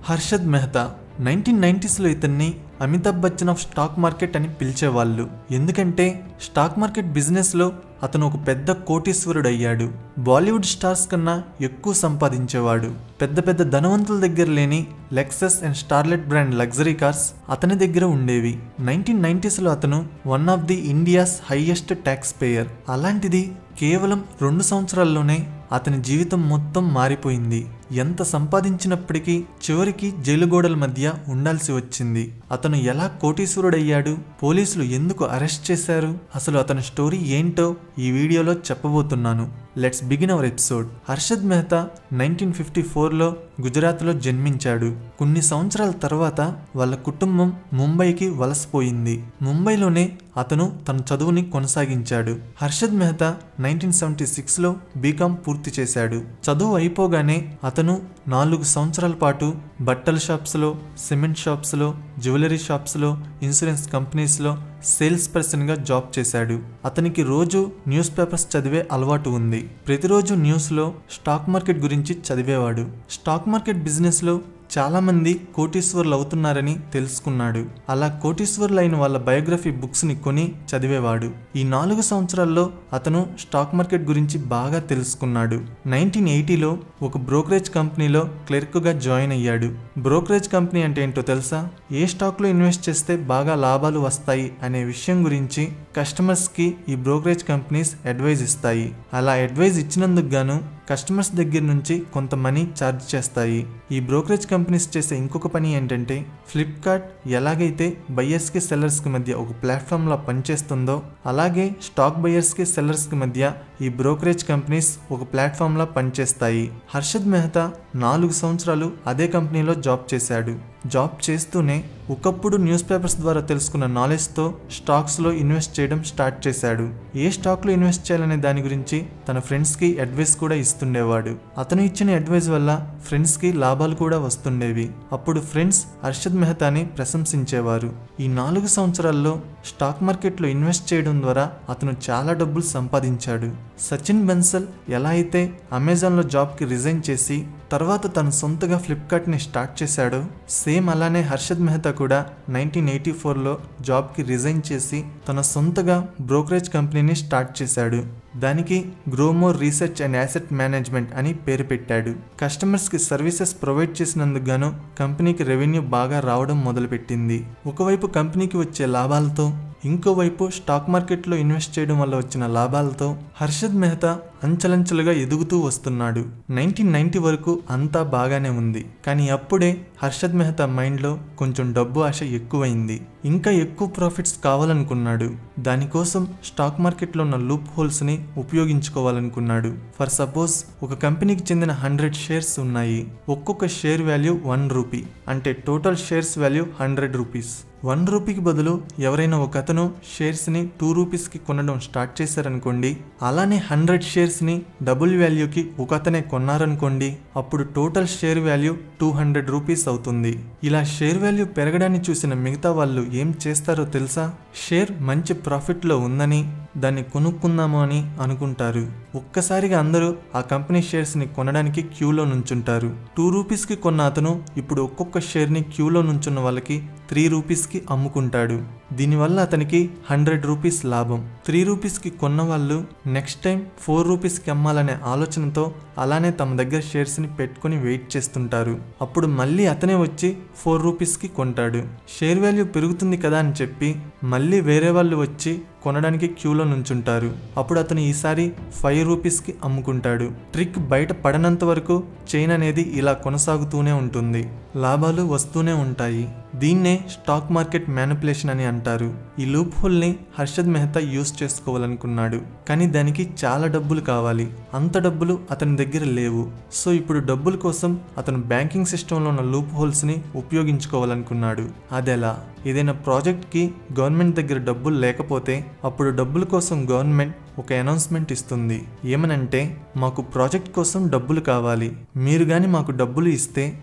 Harshad Mehta nineteen నైంటీస్లో ఇతన్ని Amitabh Bachchan of stock market అని పిలిచేవాళ్ళు ఎందుకంటే స్టాక్ మార్కెట్ బిజినెస్లో అతను ఒక పెద్ద కోటీశ్వరుడు అయ్యాడు బాలీవుడ్ స్టార్స్ కన్నా ఎక్కువ సంపాదించేవాడు పెద్ద పెద్ద ధనవంతుల దగ్గర లేని Lexus and Starlet brand luxury cars అతని దగ్గర ఉండేవి నైన్టీన్ నైంటీస్లో అతను one of the India's highest tax payer అలాంటిది కేవలం రెండు సంవత్సరాల్లోనే అతని జీవితం మొత్తం మారిపోయింది ఎంత సంపాదించినప్పటికీ చివరికి జైలు గోడల మధ్య ఉండాల్సి వచ్చింది అతను ఎలా కోటీశ్వరుడయ్యాడు పోలీసులు ఎందుకు అరెస్ట్ చేశారు అసలు అతని స్టోరీ ఏంటో ఈ వీడియోలో చెప్పబోతున్నాను let's begin our episode Harshad Mehta nineteen fifty ఫోర్లో గుజరాత్లో జన్మించాడు కొన్ని సంవత్సరాల తర్వాత వాళ్ళ కుటుంబం ముంబైకి వలసపోయింది ముంబైలోనే అతను తన చదువుని కొనసాగించాడు హర్షద్ మెహతా నైన్టీన్ సెవెంటీ సిక్స్లో బీకాం పూర్తి చేశాడు చదువు అయిపోగానే అతను నాలుగు సంవత్సరాల పాటు బట్టల షాప్స్లో సిమెంట్ షాప్స్లో జ్యువెలరీ షాప్స్లో ఇన్సూరెన్స్ కంపెనీస్లో సేల్స్ పర్సన్గా జాబ్ చేశాడు అతనికి రోజు న్యూస్ పేపర్స్ చదివే అలవాటు ఉంది ప్రతిరోజు న్యూస్లో స్టాక్ మార్కెట్ గురించి చదివేవాడు స్టాక్ మార్కెట్ బిజినెస్లో చాలామంది కోటీశ్వర్లు అవుతున్నారని తెలుసుకున్నాడు అలా కోటీశ్వర్లు అయిన వాళ్ళ బయోగ్రఫీ బుక్స్ని కొని చదివేవాడు ఈ నాలుగు సంవత్సరాల్లో అతను స్టాక్ మార్కెట్ గురించి బాగా తెలుసుకున్నాడు నైన్టీన్ ఎయిటీలో ఒక బ్రోకరేజ్ కంపెనీలో క్లర్క్గా జాయిన్ అయ్యాడు బ్రోకరేజ్ కంపెనీ అంటే ఏంటో తెలుసా ఏ స్టాక్లో ఇన్వెస్ట్ చేస్తే బాగా లాభాలు వస్తాయి అనే విషయం గురించి కస్టమర్స్కి ఈ బ్రోకరేజ్ కంపెనీస్ అడ్వైజ్ ఇస్తాయి అలా అడ్వైజ్ ఇచ్చినందుకు గాను కస్టమర్స్ దగ్గర నుంచి కొంత మనీ ఛార్జ్ చేస్తాయి ఈ బ్రోకరేజ్ కంపెనీస్ చేసే ఇంకొక పని ఏంటంటే ఫ్లిప్కార్ట్ ఎలాగైతే బయ్యర్స్కి సెల్లర్స్కి మధ్య ఒక ప్లాట్ఫామ్లా పనిచేస్తుందో అలాగే స్టాక్ బయ్యర్స్కి సెల్లర్స్కి మధ్య ఈ బ్రోకరేజ్ కంపెనీస్ ఒక ప్లాట్ఫామ్లా పనిచేస్తాయి హర్షద్ మెహతా నాలుగు సంవత్సరాలు అదే కంపెనీలో జాబ్ చేశాడు జాబ్ చేస్తూనే ఒకప్పుడు న్యూస్ పేపర్స్ ద్వారా తెలుసుకున్న నాలెడ్జ్తో స్టాక్స్లో ఇన్వెస్ట్ చేయడం స్టార్ట్ చేశాడు ఏ స్టాక్లో ఇన్వెస్ట్ చేయాలనే దాని గురించి తన ఫ్రెండ్స్కి అడ్వైస్ కూడా ఇస్తుండేవాడు అతను ఇచ్చిన అడ్వైస్ వల్ల ఫ్రెండ్స్కి లాభాలు కూడా వస్తుండేవి అప్పుడు ఫ్రెండ్స్ హర్షద్ మెహతాని ప్రశంసించేవారు ఈ నాలుగు సంవత్సరాల్లో స్టాక్ మార్కెట్లో ఇన్వెస్ట్ చేయడం ద్వారా అతను చాలా డబ్బులు సంపాదించాడు సచిన్ బెన్సల్ ఎలా అయితే అమెజాన్లో జాబ్కి రిజైన్ చేసి తర్వాత తను సొంతగా ఫ్లిప్కార్ట్ని స్టార్ట్ చేశాడో సేమ్ అలానే హర్షద్ మెహతా కూడా నైన్టీన్ ఎయిటీ ఫోర్లో జాబ్కి రిజైన్ చేసి తన సొంతగా బ్రోకరేజ్ కంపెనీని స్టార్ట్ చేశాడు దానికి Growmore research and asset management అని పేరు పెట్టాడు కస్టమర్స్కి సర్వీసెస్ ప్రొవైడ్ చేసినందుకు గాను కంపెనీకి రెవెన్యూ బాగా రావడం మొదలుపెట్టింది ఒకవైపు కంపెనీకి వచ్చే లాభాలతో ఇంకోవైపు స్టాక్ మార్కెట్లో ఇన్వెస్ట్ చేయడం వల్ల వచ్చిన లాభాలతో హర్షద్ మెహతా అంచలంచలుగా ఎదుగుతూ వస్తున్నాడు నైన్టీన్ నైన్టీ వరకు అంతా బాగానే ఉంది కానీ అప్పుడే హర్షద్ మెహతా మైండ్లో కొంచెం డబ్బు ఆశ ఎక్కువైంది ఇంకా ఎక్కువ ప్రాఫిట్స్ కావాలనుకున్నాడు దానికోసం స్టాక్ మార్కెట్లో ఉన్న లూప్ హోల్స్ని ఉపయోగించుకోవాలనుకున్నాడు ఫర్ సపోజ్ ఒక కంపెనీకి చెందిన హండ్రెడ్ షేర్స్ ఉన్నాయి ఒక్కొక్క షేర్ వాల్యూ వన్ రూపీ అంటే total shares value hundred rupees one రూపీకి బదులు ఎవరైనా ఒక అతను షేర్స్ని టూ రూపీస్కి కొనడం స్టార్ట్ చేశారనుకోండి అలానే హండ్రెడ్ షేర్స్ని డబుల్ వాల్యూకి ఒక అతనే కొన్నారనుకోండి అప్పుడు total share value two hundred rupees అవుతుంది ఇలా షేర్ వాల్యూ పెరగడాన్ని చూసిన మిగతా వాళ్ళు ఏం చేస్తారో తెలుసా షేర్ మంచి ప్రాఫిట్లో ఉందని దాన్ని కొనుక్కుందాము అని అనుకుంటారు ఒక్కసారిగా అందరూ ఆ కంపెనీ షేర్స్ని కొనడానికి క్యూలో నుంచుంటారు టూ రూపీస్కి కొన్న అతను ఇప్పుడు ఒక్కొక్క షేర్ని క్యూలో నుంచున్న వాళ్ళకి త్రీ రూపీస్కి అమ్ముకుంటాడు దీనివల్ల అతనికి హండ్రెడ్ రూపీస్ లాభం త్రీ రూపీస్కి కొన్న వాళ్ళు నెక్స్ట్ టైం ఫోర్ రూపీస్కి అమ్మాలనే ఆలోచనతో అలానే తమ దగ్గర షేర్స్ని పెట్టుకుని వెయిట్ చేస్తుంటారు అప్పుడు మళ్ళీ అతనే వచ్చి ఫోర్ రూపీస్కి కొంటాడు షేర్ వాల్యూ పెరుగుతుంది కదా అని చెప్పి మళ్ళీ వేరే వాళ్ళు వచ్చి కొనడానికి క్యూలో నుంచుంటారు అప్పుడు అతను ఈసారి ఫైవ్ రూపీస్కి అమ్ముకుంటాడు ట్రిక్ బయట పడనంత వరకు చైన్ అనేది ఇలా కొనసాగుతూనే ఉంటుంది లాభాలు వస్తూనే ఉంటాయి దీన్నే స్టాక్ మార్కెట్ మ్యానిపులేషన్ అని అంటారు ఈ లూప్ హోల్ని హర్షద్ మెహతా యూస్ చేసుకోవాలనుకున్నాడు కానీ దానికి చాలా డబ్బులు కావాలి అంత డబ్బులు అతని దగ్గర లేవు సో ఇప్పుడు డబ్బుల కోసం అతను బ్యాంకింగ్ సిస్టంలో ఉన్న లూప్ హోల్స్ని ఉపయోగించుకోవాలనుకున్నాడు అదెలా ఏదైనా ప్రాజెక్ట్కి గవర్నమెంట్ దగ్గర డబ్బులు లేకపోతే అప్పుడు డబ్బుల కోసం గవర్నమెంట్ ఒక అనౌన్స్మెంట్ ఇస్తుంది ఏమనంటే మాకు ప్రాజెక్ట్ కోసం డబ్బులు కావాలి మీరు కానీ మాకు డబ్బులు ఇస్తే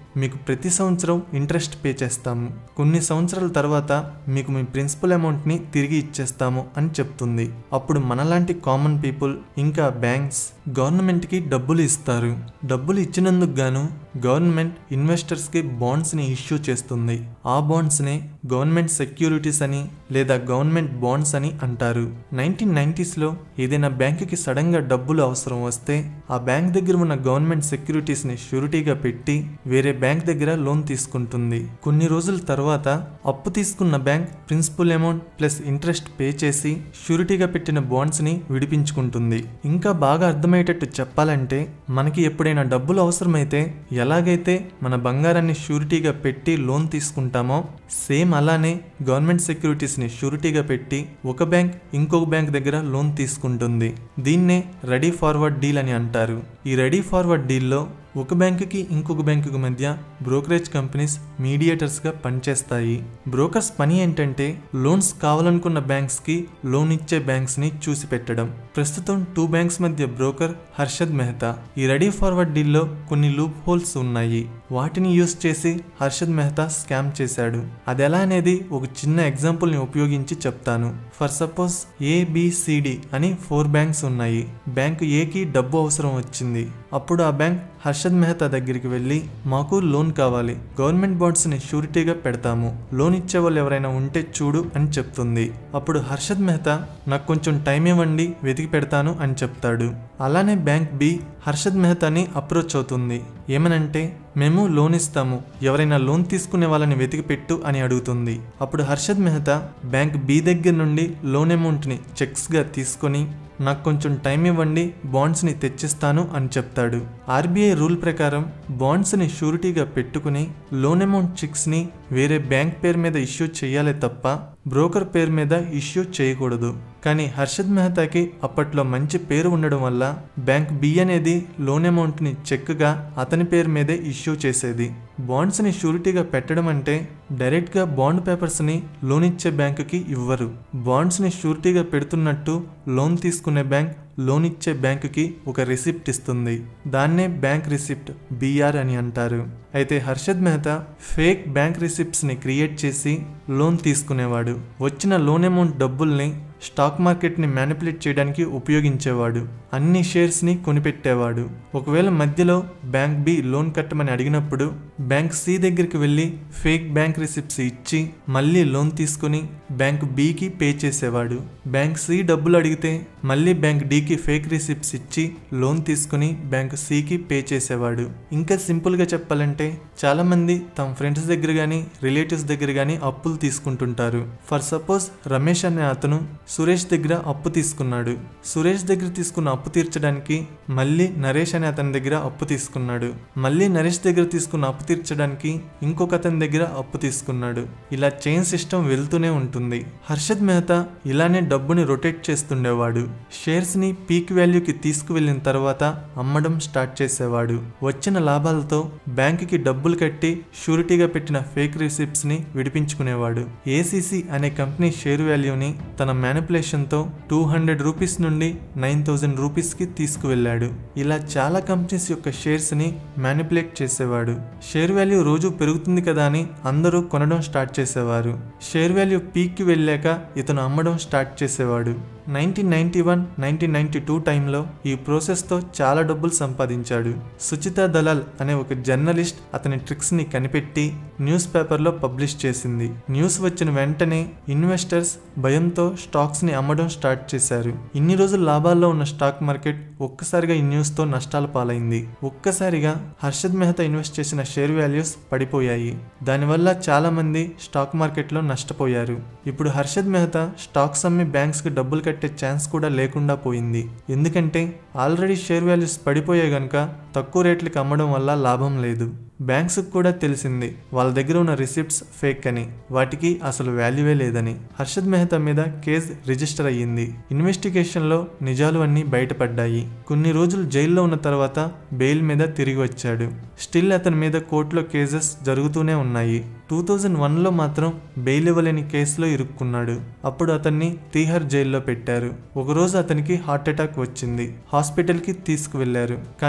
మీకు ప్రతి సంవత్సరం ఇంట్రెస్ట్ పే చేస్తాము కొన్ని సంవత్సరాల తర్వాత మీకు మీ ప్రిన్సిపల్ అమౌంట్ని తిరిగి ఇచ్చేస్తాము అని చెప్తుంది అప్పుడు మనలాంటి కామన్ పీపుల్ ఇంకా బ్యాంక్స్ గవర్నమెంట్కి డబ్బులు ఇస్తారు డబ్బులు ఇచ్చినందుకు గాను గవర్నమెంట్ ఇన్వెస్టర్స్కి బాండ్స్ని ఇష్యూ చేస్తుంది ఆ బాండ్స్నే గవర్నమెంట్ సెక్యూరిటీస్ అని లేదా గవర్నమెంట్ బాండ్స్ అని అంటారు నైన్టీన్ నైంటీస్లో ఏదైనా బ్యాంకుకి సడన్గా డబ్బులు అవసరం వస్తే ఆ బ్యాంక్ దగ్గర ఉన్న గవర్నమెంట్ సెక్యూరిటీస్ని షూరిటీగా పెట్టి వేరే బ్యాంక్ దగ్గర లోన్ తీసుకుంటుంది కొన్ని రోజుల తర్వాత అప్పు తీసుకున్న bank principal amount plus interest pay చేసి షూరిటీగా పెట్టిన బాండ్స్ని విడిపించుకుంటుంది ఇంకా బాగా అర్థమయ్యేటట్టు చెప్పాలంటే మనకి ఎప్పుడైనా డబ్బులు అవసరమైతే ఎలాగైతే మన బంగారాన్ని షూరిటీగా పెట్టి లోన్ తీసుకుంటామో సేమ్ అలానే గవర్నమెంట్ సెక్యూరిటీస్ని షూరిటీగా పెట్టి ఒక బ్యాంక్ ఇంకొక బ్యాంక్ దగ్గర లోన్ తీసుకుంటుంది దీన్నే రెడీ ఫార్వర్డ్ డీల్ అని అంటారు ఈ రెడీ ఫార్వర్డ్ డీల్లో ఒక బ్యాంకుకి ఇంకొక బ్యాంకుకి మధ్య బ్రోకరేజ్ కంపెనీస్ మీడియేటర్స్గా పనిచేస్తాయి బ్రోకర్స్ పని ఏంటంటే లోన్స్ కావాలనుకున్న బ్యాంక్స్కి లోన్ ఇచ్చే బ్యాంక్స్ని చూసి పెట్టడం ప్రస్తుతం టూ బ్యాంక్స్ మధ్య బ్రోకర్ హర్షద్ మెహతా ఈ రెడీ ఫార్వర్డ్ డీల్లో కొన్ని లూప్ హోల్స్ ఉన్నాయి వాటిని యూస్ చేసి హర్షద్ మెహతా స్కామ్ చేశాడు అది ఎలా అనేది ఒక చిన్న ఎగ్జాంపుల్ని ఉపయోగించి చెప్తాను ఫర్ సపోజ్ ఏబిసిడి అని ఫోర్ బ్యాంక్స్ ఉన్నాయి బ్యాంక్ ఏకి డబ్బు అవసరం వచ్చింది అప్పుడు ఆ బ్యాంక్ హర్షద్ మెహతా దగ్గరికి వెళ్ళి మాకు లోన్ కావాలి గవర్నమెంట్ బాండ్స్ని షూరిటీగా పెడతాము లోన్ ఇచ్చే వాళ్ళు ఎవరైనా ఉంటే చూడు అని చెప్తుంది అప్పుడు హర్షద్ మెహతా నాకు కొంచెం టైం ఇవ్వండి వెతికి పెడతాను అని చెప్తాడు అలానే బ్యాంక్ బి హర్షద్ మెహతాని అప్రోచ్ అవుతుంది ఏమనంటే మేము లోన్ ఇస్తాము ఎవరైనా లోన్ తీసుకునే వాళ్ళని వెతికి పెట్టు అని అడుగుతుంది అప్పుడు హర్షద్ మెహతా బ్యాంక్ బి దగ్గర నుండి లోన్ అమౌంట్ని చెక్స్గా తీసుకొని నాకు కొంచెం టైం ఇవ్వండి బాండ్స్ని తెచ్చిస్తాను అని చెప్తాడు ఆర్బీఐ రూల్ ప్రకారం బాండ్స్ని షూరిటీగా పెట్టుకుని లోన్ అమౌంట్ చెక్స్ని వేరే బ్యాంక్ పేరు మీద ఇష్యూ చేయాలి తప్ప బ్రోకర్ పేరు మీద ఇష్యూ చేయకూడదు కానీ హర్షద్ మెహతాకి అప్పట్లో మంచి పేరు ఉండడం వల్ల బ్యాంక్ బి అనేది లోన్ అమౌంట్ని చెక్గా అతని పేరు మీదే ఇష్యూ చేసేది బాండ్స్ని షూరిటీగా పెట్టడం అంటే డైరెక్ట్గా బాండ్ పేపర్స్ని లోన్ ఇచ్చే బ్యాంకుకి ఇవ్వరు బాండ్స్ని షూరిటీగా పెడుతున్నట్టు లోన్ తీసుకునే బ్యాంక్ లోన్ ఇచ్చే బ్యాంకుకి ఒక రిసిప్ట్ ఇస్తుంది దాన్నే బ్యాంక్ రిసిప్ట్ బీఆర్ అని అంటారు అయితే హర్షద్ మెహతా ఫేక్ బ్యాంక్ రిసిప్ట్స్ని క్రియేట్ చేసి లోన్ తీసుకునేవాడు వచ్చిన లోన్ అమౌంట్ డబ్బుల్ని స్టాక్ మార్కెట్ని మ్యానిపులేట్ చేయడానికి ఉపయోగించేవాడు అన్ని షేర్స్ని కొనిపెట్టేవాడు ఒకవేళ మధ్యలో బ్యాంక్ బి లోన్ కట్టమని అడిగినప్పుడు బ్యాంక్ సి దగ్గరికి వెళ్ళి ఫేక్ బ్యాంక్ రిసిప్ట్స్ ఇచ్చి మళ్ళీ లోన్ తీసుకుని బ్యాంక్ బికి పే చేసేవాడు బ్యాంక్ సి డబ్బులు అడిగితే మళ్ళీ బ్యాంక్ డికి ఫేక్ రిసిప్ట్స్ ఇచ్చి లోన్ తీసుకుని బ్యాంక్ సికి పే చేసేవాడు ఇంకా సింపుల్గా చెప్పాలంటే చాలామంది తమ ఫ్రెండ్స్ దగ్గర కానీ రిలేటివ్స్ దగ్గర కానీ అప్పులు తీసుకుంటుంటారు ఫర్ సపోజ్ రమేష్ అనే అతను సురేష్ దగ్గర అప్పు తీసుకున్నాడు సురేష్ దగ్గర తీసుకున్న అప్పు తీర్చడానికి మళ్ళీ నరేష్ అనే అతని దగ్గర అప్పు తీసుకున్నాడు మళ్ళీ నరేష్ దగ్గర తీసుకున్న అప్పు తీర్చడానికి ఇంకొక అతని దగ్గర అప్పు తీసుకున్నాడు ఇలా చైన్ సిస్టమ్ వెళ్తూనే ఉంటుంది హర్షద్ మెహతా ఇలానే డబ్బుని రొటేట్ చేస్తుండేవాడు షేర్స్ ని పీక్ వాల్యూకి తీసుకువెళ్ళిన తర్వాత అమ్మడం స్టార్ట్ చేసేవాడు వచ్చిన లాభాలతో బ్యాంకుకి డబ్బులు కట్టి షూరిటీగా పెట్టిన ఫేక్ రిసిప్ట్స్ ని విడిపించుకునేవాడు ఏసీసీ అనే కంపెనీ షేర్ వాల్యూని తన మ్యానిపులేషన్తో టూ హండ్రెడ్ రూపీస్ నుండి నైన్ థౌజండ్ రూపీస్కి తీసుకువెళ్ళాడు ఇలా చాలా కంపెనీస్ యొక్క షేర్స్ని మ్యానిపులేట్ చేసేవాడు షేర్ వాల్యూ రోజు పెరుగుతుంది కదా అని అందరూ కొనడం స్టార్ట్ చేసేవారు షేర్ వాల్యూ పీక్కి వెళ్ళాక ఇతను అమ్మడం స్టార్ట్ చేసేవాడు nineteen ninety one nineteen ninety two టైంలో ఈ ప్రాసెస్తో చాలా డబ్బులు సంపాదించాడు సుచిత దలాల్ అనే ఒక జర్నలిస్ట్ అతని ట్రిక్స్ని కనిపెట్టి న్యూస్ పేపర్లో పబ్లిష్ చేసింది న్యూస్ వచ్చిన వెంటనే ఇన్వెస్టర్స్ భయంతో స్టాక్స్ని అమ్మడం స్టార్ట్ చేశారు ఇన్ని రోజులు లాభాల్లో ఉన్న స్టాక్ మార్కెట్ ఒక్కసారిగా ఈ న్యూస్తో నష్టాల పాలైంది ఒక్కసారిగా హర్షద్ మెహతా ఇన్వెస్ట్ చేసిన షేర్ వాల్యూస్ పడిపోయాయి దానివల్ల చాలా మంది స్టాక్ మార్కెట్లో నష్టపోయారు ఇప్పుడు హర్షద్ మెహతా స్టాక్స్ అమ్మి బ్యాంక్స్కి డబ్బులు కట్టే ఛాన్స్ కూడా లేకుండా పోయింది ఎందుకంటే ఆల్రెడీ షేర్ వాల్యూస్ పడిపోయాయి గనుక తక్కువ రేట్లకి అమ్మడం వల్ల లాభం లేదు బ్యాంక్స్కి కూడా తెలిసింది వాళ్ళ దగ్గర ఉన్న రిసిప్ట్స్ ఫేక్ అని వాటికి అసలు వాల్యూవే లేదని హర్షద్ మెహతా మీద కేస్ రిజిస్టర్ అయ్యింది ఇన్వెస్టిగేషన్లో నిజాలు అన్నీ బయటపడ్డాయి కొన్ని రోజులు జైల్లో ఉన్న తర్వాత బెయిల్ మీద తిరిగి వచ్చాడు స్టిల్ అతని మీద కోర్టులో కేసెస్ జరుగుతూనే ఉన్నాయి టూ థౌజండ్ వన్లో మాత్రం బెయిల్ ఇవ్వలేని కేసులో ఇరుక్కున్నాడు అప్పుడు అతన్ని తీహార్ జైల్లో పెట్టారు ఒకరోజు అతనికి హార్ట్ అటాక్ వచ్చింది హాస్పిటల్కి తీసుకువెళ్లారు కానీ లాభం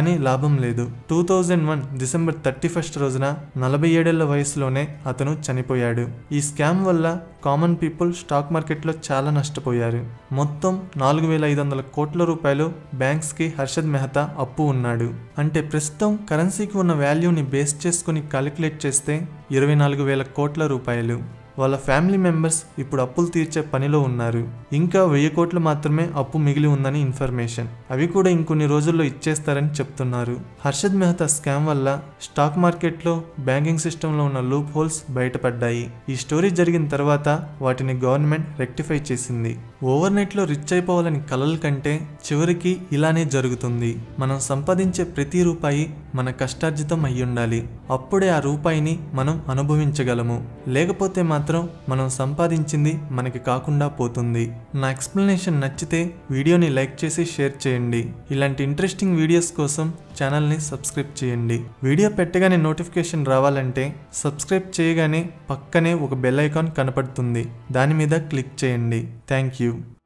లాభం లేదు two thousand one December thirty first రోజున నలభై ఏడేళ్ల వయసులోనే అతను చనిపోయాడు ఈ స్కామ్ వల్ల కామన్ పీపుల్ స్టాక్ మార్కెట్లో చాలా నష్టపోయారు మొత్తం నాలుగు వేల ఐదు వందల కోట్ల రూపాయలు బ్యాంక్స్కి హర్షద్ మెహతా అప్పు ఉన్నాడు అంటే ప్రస్తుతం కరెన్సీకి ఉన్న వాల్యూని బేస్ చేసుకుని క్యాలిక్యులేట్ చేస్తే ఇరవై నాలుగు వేల కోట్ల రూపాయలు వాళ్ళ ఫ్యామిలీ మెంబర్స్ ఇప్పుడు అప్పులు తీర్చే పనిలో ఉన్నారు ఇంకా వెయ్యి కోట్లు మాత్రమే అప్పు మిగిలి ఉందని ఇన్ఫర్మేషన్ అవి కూడా ఇంకొన్ని రోజుల్లో ఇచ్చేస్తారని చెప్తున్నారు హర్షద్ మెహతా స్కామ్ వల్ల స్టాక్ మార్కెట్లో బ్యాంకింగ్ సిస్టంలో ఉన్న లూప్ హోల్స్ బయటపడ్డాయి ఈ స్టోరీ జరిగిన తర్వాత వాటిని గవర్నమెంట్ రెక్టిఫై చేసింది ఓవర్ నైట్లో రిచ్ అయిపోవాలని కలల కంటే చివరికి ఇలానే జరుగుతుంది మనం సంపాదించే ప్రతి రూపాయి మన కష్టార్జితం అయ్యుండాలి అప్పుడే ఆ రూపాయిని మనం అనుభవించగలము లేకపోతే మాత్రం మనం సంపాదించింది మనకి కాకుండా పోతుంది నా ఎక్స్ప్లెనేషన్ నచ్చితే వీడియోని లైక్ చేసి షేర్ చేయండి ఇలాంటి ఇంట్రెస్టింగ్ వీడియోస్ కోసం ఛానల్ని సబ్స్క్రైబ్ చేయండి వీడియో పెట్టగానే నోటిఫికేషన్ రావాలంటే సబ్స్క్రైబ్ చేయగానే పక్కనే ఒక బెల్ ఐకాన్ కనపడుతుంది దాని మీద క్లిక్ చేయండి థ్యాంక్ యూ